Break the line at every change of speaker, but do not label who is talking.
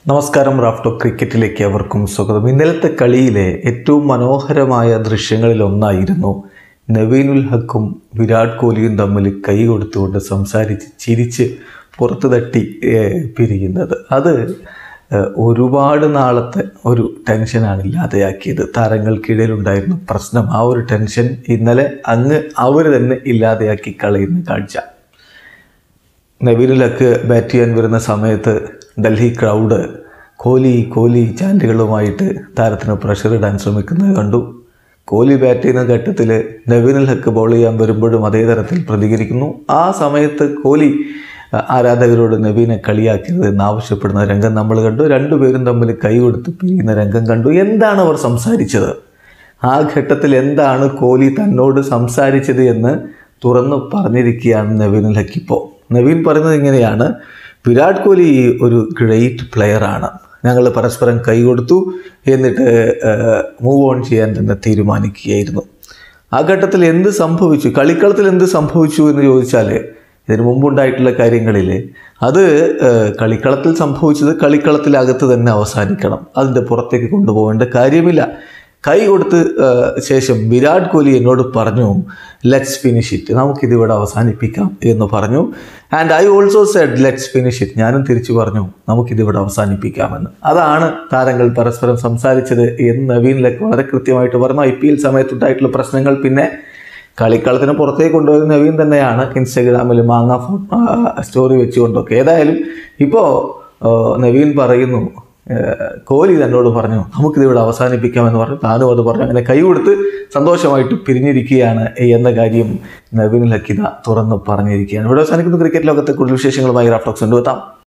നമസ്കാരം റാഫ്റ്റോ ക്രിക്കറ്റിലേക്ക് അവർക്കും സ്വാഗതം ഇന്നലത്തെ കളിയിലെ ഏറ്റവും മനോഹരമായ ദൃശ്യങ്ങളിൽ ഒന്നായിരുന്നു നവീനുൽ ഹക്കും വിരാട് കോഹ്ലിയും തമ്മിൽ കൈ കൊടുത്തുകൊണ്ട് സംസാരിച്ച് ചിരിച്ച് പുറത്തു തട്ടി ഏഹ്, പിരിയുന്നത് അത് ഏഹ്, ഒരുപാട് നാളത്തെ ഒരു ടെൻഷനാണ് ഇല്ലാതെയാക്കിയത് താരങ്ങൾക്കിടയിലുണ്ടായിരുന്ന പ്രശ്നം ആ ഒരു ടെൻഷൻ ഇന്നലെ അങ്ങ് അവർ തന്നെ ഇല്ലാതെയാക്കി കളയുന്ന കാഴ്ച നവീനിലക്ക് ബാറ്റ് ചെയ്യാൻ വരുന്ന സമയത്ത് ഡൽഹി ക്രൗഡ് കോഹ്ലി കോഹ്ലി ചാൻറ്റുകളുമായിട്ട് താരത്തിന് പ്രഷർ ഇടാൻ ശ്രമിക്കുന്നത് കണ്ടു കോഹ്ലി ബാറ്റ് ചെയ്യുന്ന ഘട്ടത്തിൽ നവീനുൽ ഹക്ക് ബോൾ ചെയ്യാൻ വരുമ്പോഴും അതേ തരത്തിൽ പ്രതികരിക്കുന്നു ആ സമയത്ത് കോഹ്ലി അഹ്, ആരാധകരോട് നവീനെ കളിയാക്കരുത് എന്ന് ആവശ്യപ്പെടുന്ന രംഗം നമ്മൾ കണ്ടു രണ്ടുപേരും തമ്മിൽ കൈ കൊടുത്ത് പിരിയുന്ന രംഗം കണ്ടു എന്താണ് അവർ സംസാരിച്ചത് ആ ഘട്ടത്തിൽ എന്താണ് കോഹ്ലി തന്നോട് സംസാരിച്ചത് എന്ന് തുറന്നു പറഞ്ഞിരിക്കുകയാണ് നവീൻ ലക്കിപ്പോൾ നവീൻ പറയുന്നത് ഇങ്ങനെയാണ് വിരാട് കോഹ്ലി ഒരു ഗ്രേറ്റ് പ്ലെയറാണ് ഞങ്ങൾ പരസ്പരം കൈ കൊടുത്തു എന്നിട്ട് മൂവ് ഓൺ ചെയ്യാൻ തന്നെ തീരുമാനിക്കുകയായിരുന്നു ആ ഘട്ടത്തിൽ എന്ത് സംഭവിച്ചു കളിക്കളത്തിൽ എന്ത് സംഭവിച്ചു എന്ന് ചോദിച്ചാൽ ഇതിനു മുമ്പുണ്ടായിട്ടുള്ള കാര്യങ്ങളിൽ അത് ഏഹ്, കളിക്കളത്തിൽ സംഭവിച്ചത് കളിക്കളത്തിലകത്ത് തന്നെ അവസാനിക്കണം അതിൻ്റെ പുറത്തേക്ക് കൊണ്ടുപോകേണ്ട കാര്യമില്ല കൈ കൊടുത്ത് ഏഹ്, ശേഷം വിരാട് കോഹ്ലി എന്നോട് പറഞ്ഞു ലെറ്റ്സ് ഫിനിഷ് ഇറ്റ് നമുക്കിത് ഇവിടെ അവസാനിപ്പിക്കാം എന്ന് പറഞ്ഞു and I also said let's finish it ഞാനും തിരിച്ചു പറഞ്ഞു നമുക്കിത് ഇവിടെ അവസാനിപ്പിക്കാമെന്ന് അതാണ് താരങ്ങൾ പരസ്പരം സംസാരിച്ചത് എന്ന് നവീൻ ലക്ക് വളരെ കൃത്യമായിട്ട് പറഞ്ഞു ഐ പി എൽ സമയത്തുണ്ടായിട്ടുള്ള പ്രശ്നങ്ങൾ പിന്നെ കളിക്കളത്തിന് പുറത്തേക്ക് കൊണ്ടുപോയത് നവീൻ തന്നെയാണ് ഇൻസ്റ്റഗ്രാമിൽ മാങ്ങ ഫോ സ്റ്റോറി വെച്ചുകൊണ്ടൊക്കെ ഏതായാലും ഇപ്പോൾ നവീൻ പറയുന്നു ഏഹ്, കോഹ്ലി തന്നോട് പറഞ്ഞു നമുക്കിത് ഇവിടെ അവസാനിപ്പിക്കാമെന്ന് പറഞ്ഞു താനും അത് പറഞ്ഞു അങ്ങനെ കൈ കൊടുത്ത് സന്തോഷമായിട്ട് പിരിഞ്ഞിരിക്കുകയാണ് എന്ന കാര്യം നവീൻ ലക്കിത തുറന്ന് പറഞ്ഞിരിക്കുകയാണ് ഇവിടെ അവസാനിക്കുന്ന ക്രിക്കറ്റ് ലോകത്തെ കൂടുതൽ വിശേഷങ്ങളുമായി റാഫ്റ്റോക്സ് കൊണ്ടുവെത്താം